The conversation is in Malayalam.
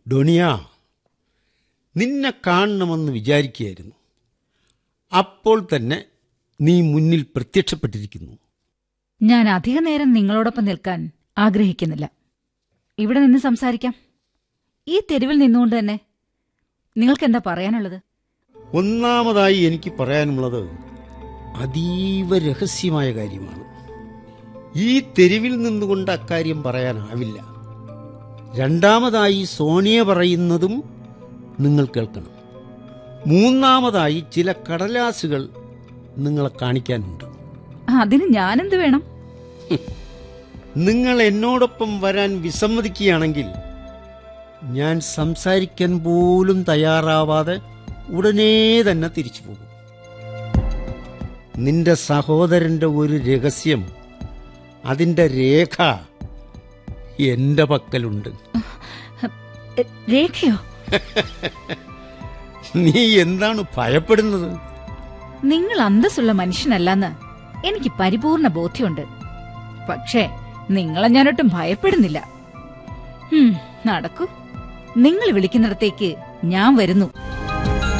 ഡൊണിയ നിന്നെ കാണണമെന്ന് വിചാരിക്കുകയായിരുന്നു അപ്പോൾ തന്നെ നീ മുന്നിൽ പ്രത്യക്ഷപ്പെട്ടിരിക്കുന്നു ഞാൻ അധിക നേരം നിങ്ങളോടൊപ്പം നിൽക്കാൻ ആഗ്രഹിക്കുന്നില്ല ഇവിടെ നിന്ന് സംസാരിക്കാം ഈ തെരുവിൽ നിന്നുകൊണ്ട് തന്നെ നിങ്ങൾക്കെന്താ പറയാനുള്ളത് ഒന്നാമതായി എനിക്ക് പറയാനുള്ളത് അതീവ രഹസ്യമായ കാര്യമാണ് ഈ തെരുവിൽ നിന്നുകൊണ്ട് അക്കാര്യം പറയാനാവില്ല രണ്ടാമതായി സോണിയ പറയുന്നതും നിങ്ങൾ കേൾക്കണം മൂന്നാമതായി ചില കടലാസുകൾ നിങ്ങളെ കാണിക്കാനുണ്ട് അതിന് ഞാനെന്ത് വേണം നിങ്ങൾ എന്നോടൊപ്പം വരാൻ വിസമ്മതിക്കുകയാണെങ്കിൽ ഞാൻ സംസാരിക്കാൻ പോലും തയ്യാറാവാതെ ഉടനെ തന്നെ തിരിച്ചു പോകും നിന്റെ സഹോദരന്റെ ഒരു രഹസ്യം അതിന്റെ രേഖ എന്റെ പക്കലുണ്ട് എ, രേഖയോ നീ എന്താണ് ഭയപ്പെടുന്നത് നിങ്ങൾ അന്തസ്സുള്ള മനുഷ്യനല്ലെന്ന് എനിക്ക് പരിപൂർണ ബോധ്യമുണ്ട് പക്ഷേ നിങ്ങളെ ഞാനൊട്ടും ഭയപ്പെടുന്നില്ല ഹും, നടക്കൂ നിങ്ങൾ വിളിക്കുന്നിടത്തേക്ക് ഞാൻ വരുന്നു